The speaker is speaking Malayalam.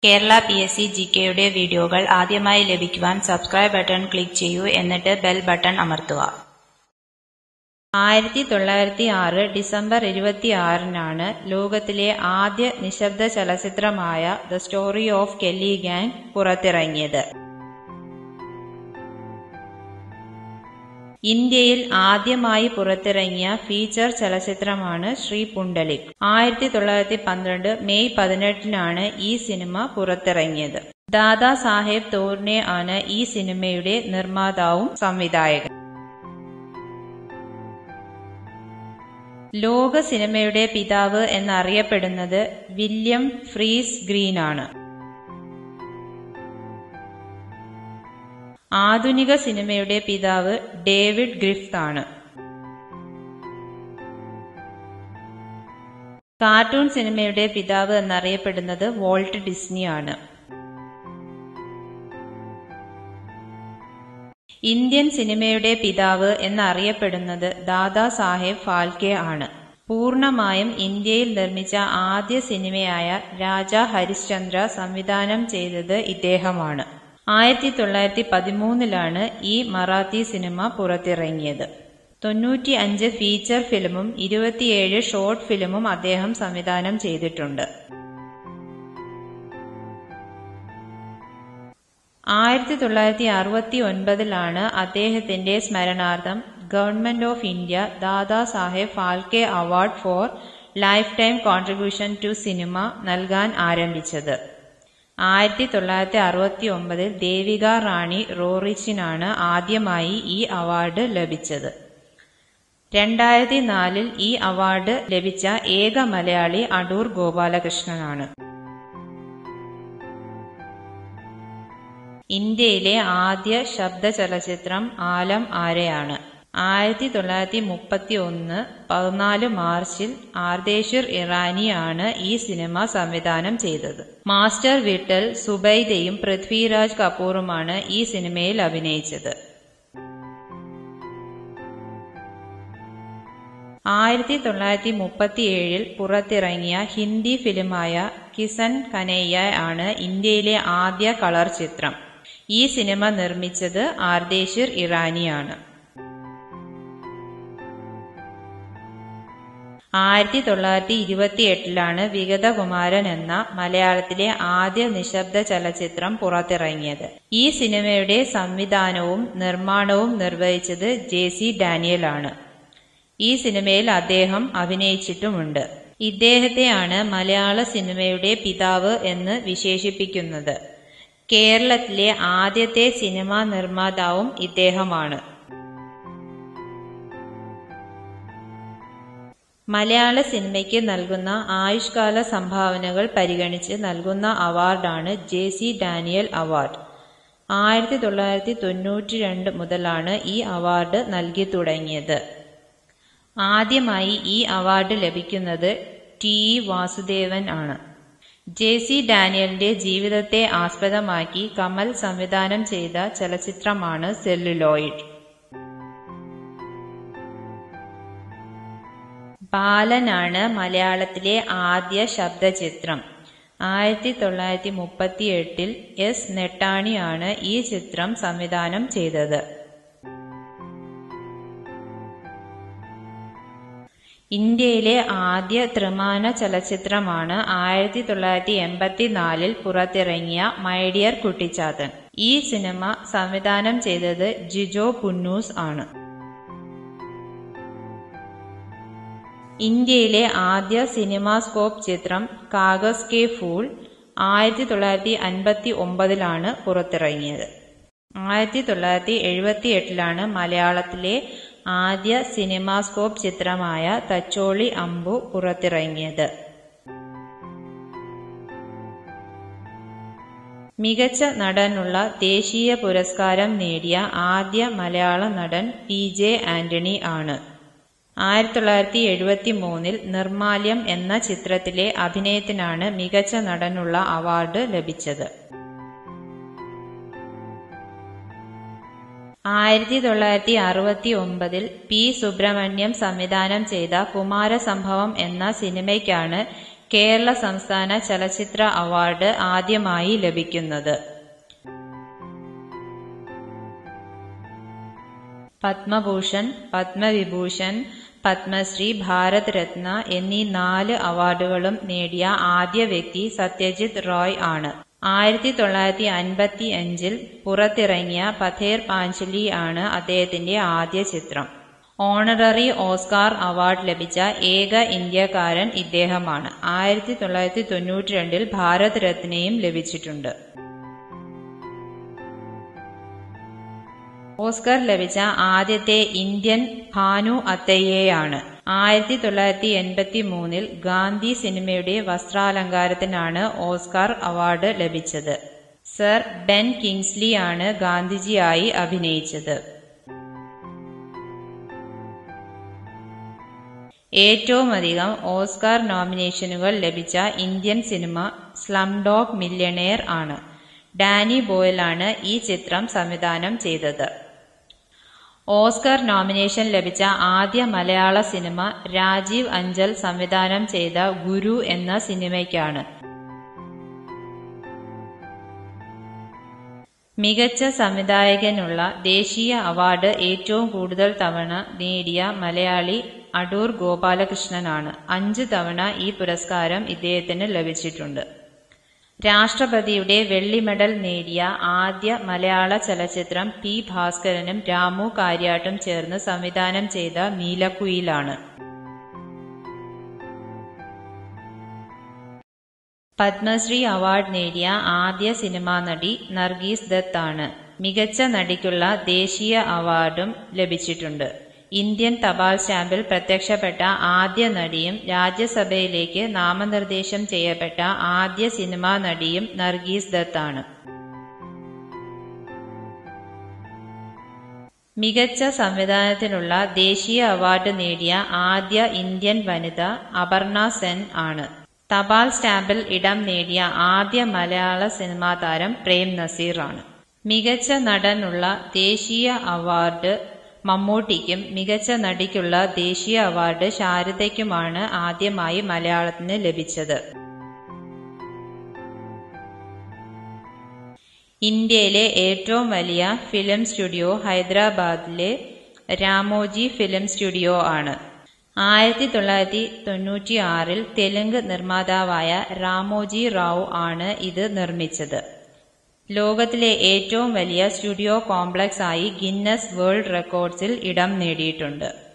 Kerala P S C G കെയുടെ വീഡിയോകൾ ആദ്യമായി ലഭിക്കുവാൻ സബ്സ്ക്രൈബ് ബട്ടൺ ക്ലിക്ക് ചെയ്യൂ എന്നിട്ട് ബെൽ ബട്ടൺ അമർത്തുക ആയിരത്തി തൊള്ളായിരത്തി ആറ് ഡിസംബർ ഇരുപത്തിയാറിനാണ് ലോകത്തിലെ ആദ്യ നിശബ്ദ ചലച്ചിത്രമായ the story of Kelly gang പുറത്തിറങ്ങിയത് ഇന്ത്യയിൽ ആദ്യമായി പുറത്തിറങ്ങിയ ഫീച്ചർ ചലച്ചിത്രമാണ് ശ്രീ പുണ്ടലിക് ആയിരത്തി തൊള്ളായിരത്തി പന്ത്രണ്ട് മെയ് പതിനെട്ടിനാണ് ഈ സിനിമ പുറത്തിറങ്ങിയത് ദാദാ സാഹേബ് തോർനെ ആണ് ഈ സിനിമയുടെ നിർമ്മാതാവും സംവിധായകൻ ലോക സിനിമയുടെ പിതാവ് എന്നറിയപ്പെടുന്നത് വില്യം ഫ്രീസ് ഗ്രീൻ ആണ് ആധുനിക സിനിമയുടെ പിതാവ് ഡേവിഡ് ഗ്രിഫ്ത് ആണ് കാർട്ടൂൺ സിനിമയുടെ പിതാവ് എന്നറിയപ്പെടുന്നത് വോൾട്ട് ഡിസ്നി ആണ് ഇന്ത്യൻ സിനിമയുടെ പിതാവ് എന്നറിയപ്പെടുന്നത് ദാദാ സാഹേബ് ഫാൽക്കെ ആണ് പൂർണമായും ഇന്ത്യയിൽ നിർമ്മിച്ച ആദ്യ സിനിമയായ രാജ ഹരിശ്ചന്ദ്ര സംവിധാനം ചെയ്തത് ഇദ്ദേഹമാണ് ആയിരത്തി തൊള്ളായിരത്തി പതിമൂന്നിലാണ് ഈ മറാത്തി സിനിമ പുറത്തിറങ്ങിയത് തൊണ്ണൂറ്റി അഞ്ച് ഫീച്ചർ ഫിലിമും ഇരുപത്തിയേഴ് ഷോർട്ട് ഫിലിമും അദ്ദേഹം സംവിധാനം ചെയ്തിട്ടുണ്ട് ആയിരത്തി തൊള്ളായിരത്തി അറുപത്തി ഒൻപതിലാണ് അദ്ദേഹത്തിന്റെ സ്മരണാർത്ഥം government of India Dada Saheb Phalke award for lifetime contribution to cinema നൽകാൻ ആരംഭിച്ചത് ആയിരത്തി തൊള്ളായിരത്തി അറുപത്തി ഒമ്പതിൽ ദേവിക റാണി റോറിച്ചിനാണ് ആദ്യമായി ഈ അവാർഡ് ലഭിച്ചത് രണ്ടായിരത്തി നാലിൽ ഈ അവാർഡ് ലഭിച്ച ഏക മലയാളി അടൂർ ഗോപാലകൃഷ്ണനാണ് ഇന്ത്യയിലെ ആദ്യ ശബ്ദ ചലച്ചിത്രം ആലം ആരെയാണ് ആയിരത്തി തൊള്ളായിരത്തി മുപ്പത്തി ഒന്ന് പതിനാല് മാർച്ചിൽ ആർദേശ്വർ ഇറാനിയാണ് ഈ സിനിമ സംവിധാനം ചെയ്തത് മാസ്റ്റർ വിട്ടൽ സുബൈദയും പൃഥ്വിരാജ് കപൂറുമാണ് ഈ സിനിമയിൽ അഭിനയിച്ചത് ആയിരത്തി തൊള്ളായിരത്തി മുപ്പത്തിയേഴിൽ പുറത്തിറങ്ങിയ ഹിന്ദി ഫിലിമായ കിസൻ കനയ്യ ആണ് ഇന്ത്യയിലെ ആദ്യ കളർ ചിത്രം ഈ സിനിമ നിർമ്മിച്ചത് ആർദേശ്വർ ഇറാനിയാണ് ആയിരത്തി തൊള്ളായിരത്തി ഇരുപത്തി എട്ടിലാണ് വിഗതകുമാരൻ എന്ന മലയാളത്തിലെ ആദ്യ നിശബ്ദ ചലച്ചിത്രം പുറത്തിറങ്ങിയത് ഈ സിനിമയുടെ സംവിധാനവും നിർമ്മാണവും നിർവഹിച്ചത് ജെ സി ഡാനിയൽ ആണ് ഈ സിനിമയിൽ അദ്ദേഹം അഭിനയിച്ചിട്ടുമുണ്ട് ഇദ്ദേഹത്തെയാണ് മലയാള സിനിമയുടെ പിതാവ് എന്ന് വിശേഷിപ്പിക്കുന്നത് കേരളത്തിലെ ആദ്യത്തെ സിനിമാ നിർമ്മാതാവും ഇദ്ദേഹമാണ് മലയാള സിനിമയ്ക്ക് നൽകുന്ന ആയുഷ്കാല സംഭാവനകൾ പരിഗണിച്ച് നൽകുന്ന അവാർഡാണ് ജെ സി ഡാനിയൽ അവാർഡ് ആയിരത്തി തൊള്ളായിരത്തി തൊണ്ണൂറ്റി രണ്ട് മുതലാണ് ഈ അവാർഡ് നൽകി തുടങ്ങിയത് ആദ്യമായി ഈ അവാർഡ് ലഭിക്കുന്നത് ടി ഇ വാസുദേവൻ ആണ് ജെ സി ഡാനിയലിന്റെ ജീവിതത്തെ ആസ്പദമാക്കി കമൽ സംവിധാനം ചെയ്ത ചലച്ചിത്രമാണ് സെല്ലുലോയിഡ് ബാലനാണ് മലയാളത്തിലെ ആദ്യ ശബ്ദചിത്രം ആയിരത്തി തൊള്ളായിരത്തി മുപ്പത്തി എട്ടിൽ എസ് നെട്ടാണിയാണ് ഈ ചിത്രം സംവിധാനം ചെയ്തത് ഇന്ത്യയിലെ ആദ്യ ത്രിമാന ചലച്ചിത്രമാണ് ആയിരത്തി തൊള്ളായിരത്തി എൺപത്തിനാലിൽ പുറത്തിറങ്ങിയ മൈഡിയർ കുട്ടിച്ചാത്തൻ ഈ സിനിമ സംവിധാനം ചെയ്തത് ജിജോ പുന്നൂസ് ആണ് ഇന്ത്യയിലെ ആദ്യ സിനിമാസ്കോപ്പ് ചിത്രം കാഗസ് കെ ഫൂൾ ആയിരത്തി തൊള്ളായിരത്തി അൻപത്തി ഒമ്പതിലാണ് പുറത്തിറങ്ങിയത് ആയിരത്തി തൊള്ളായിരത്തി എഴുപത്തി എട്ടിലാണ് മലയാളത്തിലെ ആദ്യ സിനിമാസ്കോപ്പ് ചിത്രമായ തച്ചോളി അമ്പു പുറത്തിറങ്ങിയത് മികച്ച നടനുള്ള ദേശീയ പുരസ്കാരം നേടിയ ആദ്യ മലയാള നടൻ പി ജെ ആന്റണി ആണ് ആയിരത്തി തൊള്ളായിരത്തി എഴുപത്തി മൂന്നിൽ നിർമാല്യം എന്ന ചിത്രത്തിലെ അഭിനയത്തിനാണ് മികച്ച നടനുള്ള അവാർഡ് ലഭിച്ചത് ആയിരത്തി തൊള്ളായിരത്തി അറുപത്തി ഒമ്പതിൽ പി സുബ്രഹ്മണ്യം സംവിധാനം ചെയ്ത കുമാരസംഭവം എന്ന സിനിമയ്ക്കാണ് കേരള സംസ്ഥാന ചലച്ചിത്ര അവാർഡ് ആദ്യമായി ലഭിക്കുന്നത് പത്മഭൂഷൺ പത്മവിഭൂഷൺ പത്മശ്രീ ഭാരത് രത്ന എന്നീ നാല് അവാർഡുകളും നേടിയ ആദ്യ വ്യക്തി സത്യജിത് റോയ് ആണ് ആയിരത്തി തൊള്ളായിരത്തി അൻപത്തി അഞ്ചിൽ പുറത്തിറങ്ങിയ പഥേർ പാഞ്ചലി ആണ് അദ്ദേഹത്തിന്റെ ആദ്യ ചിത്രം ഓണററി ഓസ്കാർ അവാർഡ് ലഭിച്ച ഏക ഇന്ത്യക്കാരൻ ഇദ്ദേഹമാണ് ആയിരത്തി തൊള്ളായിരത്തി തൊണ്ണൂറ്റി രണ്ടിൽ ഭാരത് രത്നയും ലഭിച്ചിട്ടുണ്ട് ഓസ്കർ ലഭിച്ച ആദ്യത്തെ ഇന്ത്യൻ ഭാനു അത്തയ്യയാണ് ആയിരത്തി തൊള്ളായിരത്തി എൺപത്തി മൂന്നിൽ ഗാന്ധി സിനിമയുടെ വസ്ത്രാലങ്കാരത്തിനാണ് ഓസ്കാർ അവാർഡ് ലഭിച്ചത് സർ ബെൻ കിങ്സ്ലി ആണ് ഗാന്ധിജിയായി അഭിനയിച്ചത് ഏറ്റവുമധികം ഓസ്കാർ നോമിനേഷനുകൾ ലഭിച്ച Indian cinema slumdog millionaire ആണ് ഡാനി ബോയലാണ് ഈ ചിത്രം സംവിധാനം ചെയ്തത് ഓസ്കർ നോമിനേഷൻ ലഭിച്ച ആദ്യ മലയാള സിനിമ രാജീവ് അഞ്ചൽ സംവിധാനം ചെയ്ത ഗുരു എന്ന സിനിമയ്ക്കാണ് മികച്ച സംവിധായകനുള്ള ദേശീയ അവാർഡ് ഏറ്റവും കൂടുതൽ തവണ നേടിയ മലയാളി അടൂർ ഗോപാലകൃഷ്ണനാണ് അഞ്ച് തവണ ഈ പുരസ്കാരം ഇദ്ദേഹത്തിന് ലഭിച്ചിട്ടുണ്ട് രാഷ്ട്രപതിയുടെ വെള്ളി മെഡൽ നേടിയ ആദ്യ മലയാള ചലച്ചിത്രം പി ഭാസ്കരനും രാമു കാര്യാട്ടും ചേർന്ന് സംവിധാനം ചെയ്ത നീലക്കുയിലാണ് പത്മശ്രീ അവാർഡ് നേടിയ ആദ്യ സിനിമാ നടി നർഗീസ് ദത്ത് ആണ് മികച്ച നടിക്കുള്ള ദേശീയ അവാർഡും ലഭിച്ചിട്ടുണ്ട് ഇന്ത്യൻ തപാൽ സ്റ്റാമ്പിൽ പ്രത്യക്ഷപ്പെട്ട ആദ്യ നടിയും രാജ്യസഭയിലേക്ക് നാമനിർദ്ദേശം ചെയ്യപ്പെട്ട ആദ്യ സിനിമാ നടിയും നർഗീസ് ദത്ത് ആണ് മികച്ച സംവിധാനത്തിനുള്ള ദേശീയ അവാർഡ് നേടിയ ആദ്യ ഇന്ത്യൻ വനിത അപർണ സെൻ ആണ് തപാൽ സ്റ്റാമ്പിൽ ഇടം നേടിയ ആദ്യ മലയാള സിനിമാ താരം പ്രേം നസീർ ആണ് മികച്ച നടനുള്ള ദേശീയ അവാർഡ് മമ്മൂട്ടിക്കും മികച്ച നടിക്കുള്ള ദേശീയ അവാർഡ് ശാരദയ്ക്കുമാണ് ആദ്യമായി മലയാളത്തിന് ലഭിച്ചത് ഇന്ത്യയിലെ ഏറ്റവും വലിയ ഫിലിം സ്റ്റുഡിയോ ഹൈദരാബാദിലെ രാമോജി ഫിലിം സ്റ്റുഡിയോ ആണ് ആയിരത്തി തൊള്ളായിരത്തി തൊണ്ണൂറ്റി ആറിൽ തെലുങ്ക് നിർമ്മാതാവായ രാമോജി റാവു ആണ് ഇത് നിർമ്മിച്ചത് ലോകത്തിലെ ഏറ്റവും വലിയ സ്റ്റുഡിയോ കോംപ്ലക്സ് ആയി ഗിന്നസ് വേൾഡ് റെക്കോർഡ്സിൽ ഇടം നേടിയിട്ടുണ്ട്